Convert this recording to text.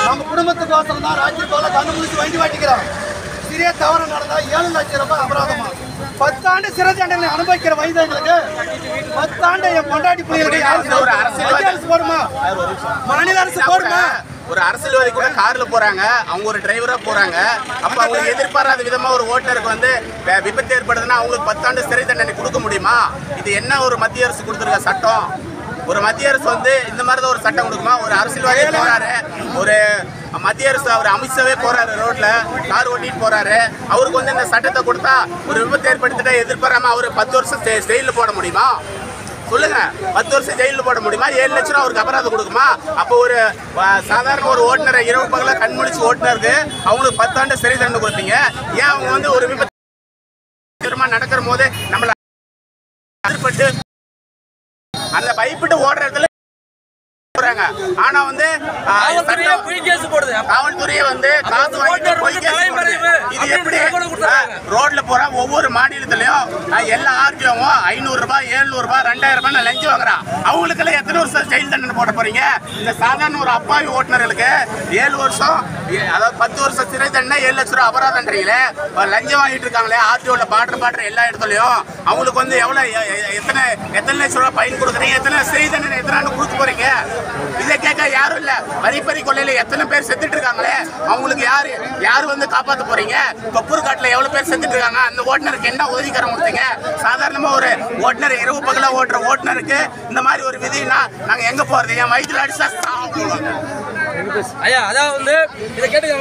நம்ம குடும்பத்துக்கோசரம் தான் ராஜ்யத்தோட கண்ணு முடிச்சு வண்டி வாட்டிக்கிறோம் சிறிய தவறு நடந்தா ஏழு லட்சம் ரூபாய் அபராதமா பத்தாண்டு சிறை தண்டனை அனுபவிக்கிற வயதுங்களுக்கு பத்தாண்டு என் பொண்டாட்டி பிள்ளைகளுக்கு யாரு ஒரு அரசியல்வாதி- மத்திய அரசு போடுமா மாநில அரசு போடுமா ஒரு அரசியல்வாதி கூட கார்ல போறாங்க அவங்க ஒரு டிரைவரா போறாங்க அப்ப அவங்க எதிர்பாராத விதமா ஒரு ஓட்டருக்கு வந்து வி- விபத்து ஏற்படுதுன்னா அவங்களுக்கு பத்தாண்டு சிறை தண்டனை கொடுக்க முடியுமா இது என்ன ஒரு மத்திய அரசு கொடுத்துருக்க சட்டம் ஒரு மத்திய அரசு வந்து இந்த மாதிரி தான் ஒரு சட்டம் கொடுக்குமா ஒரு அரசியல்வாதி போறாரு ஒரு மத்திய அரசு அவர் அமித்ஷாவே போறாரு ரோட்ல கார் ஓட்டிட்டு போறாரு அவருக்கு வந்து இந்த சட்டத்தை கொடுத்தா ஒரு விபத்து ஏற்படுத்திட்டா எதிர்பாராம அவரு பத்து வருஷம் ஜெயில போட முடியுமா சொல்லுங்க பத்து வருஷம் ஜெயில போட முடியுமா ஏழு லட்சம் ரூபா அவருக்கு அபராதம் கொடுக்குமா அப்போ ஒரு அஹ், சாதாரண ஒரு ஓட்டுநரை இரவு பகல கண் முடிச்சு ஓட்டுனருக்கு அவங்களுக்கு பத்தாண்டு சிறை தண்டனை கொடுப்பீங்க ஏன் அவங்க வந்து ஒரு விபத்து திரும்ப நடக்கிற போது நம்மள எதிர்பட்டு அந்த பயப்பட்டு ஓடுற இடத்துல போறாங்க ஆனா வந்து அஹ், காவல்துறையே சட்டம் பொய் கேஸ் போடுது காவல்துறையே வந்து காசு வாங்கிட்டு ஓட்டுநர் பொய் வந்து கேஸ் போடுது. தலைமறைவு இது அப்படின்னு எப்படி தகவல் கொடுத்தாங்க. அஹ், ரோட்ல போற ஒவ்வொரு மாநிலத்திலயும் அஹ், எல்லா ஆர்டிஓவும் ஐநூறு ரூபாய் எழுநூறு ரூபாய் ரெண்டாயிரம் ரூபாய் லஞ்சம் வாங்குறான் அவங்களுக்கு எல்லாம் எத்தனை வருஷம் ஜெயில் தண்டனை போட போறீங்க இந்த சாதாரண ஒரு அப்பாவி ஓட்டுநர்களுக்கு ஏழு வருஷம் ஏ- அதாவது பத்து வருஷம் சிறை தண்டனை ஏழு லட்சம் ரூபாய் அபராதன்றீங்களே அஹ், லஞ்சம் வாங்கிட்டு இருக்காங்களே ஆர்டிஓல பாட்ரு பாட்ரு எல்லா இடத்துலயும் அவங்களுக்கு வந்து எவ்வளவு எ- எ- எத்தனை எத்தனை லட்சம் ரூபாய் பயன் கொடுக்குறீங்க எத்தனை சிறை தண்டனை எத்தனை ஆண்டு கொடுக்க போறீங்க இதை கேட்க யாரும் இல்ல வரிப்பறி கொள்ளையில எத்தனை பேர் செத்துட்டு இருக்காங்களே அவங்களுக்கு யாரு யாரு வந்து காப்பாத்த போறீங்க கொப்பூர் காட்டுல எவ்வளவு பேர் செத்துட்டு இருக்காங்க அந்த ஓட்டுநருக்கு என்ன உதவிக்கரம் கொடுத்தீங்க சாதாரணமா ஒரு ஓட்டுநர் இரவு பகலா ஓட்டுற ஓட்டுநருக்கு இந்த மாதிரி ஒரு விதினா நாங்க எங்க போறது என் வயிற்றுல அடிச்சா சாப்பிடுவாங்க ஐயா அதான் வந்து இதை கேட்டு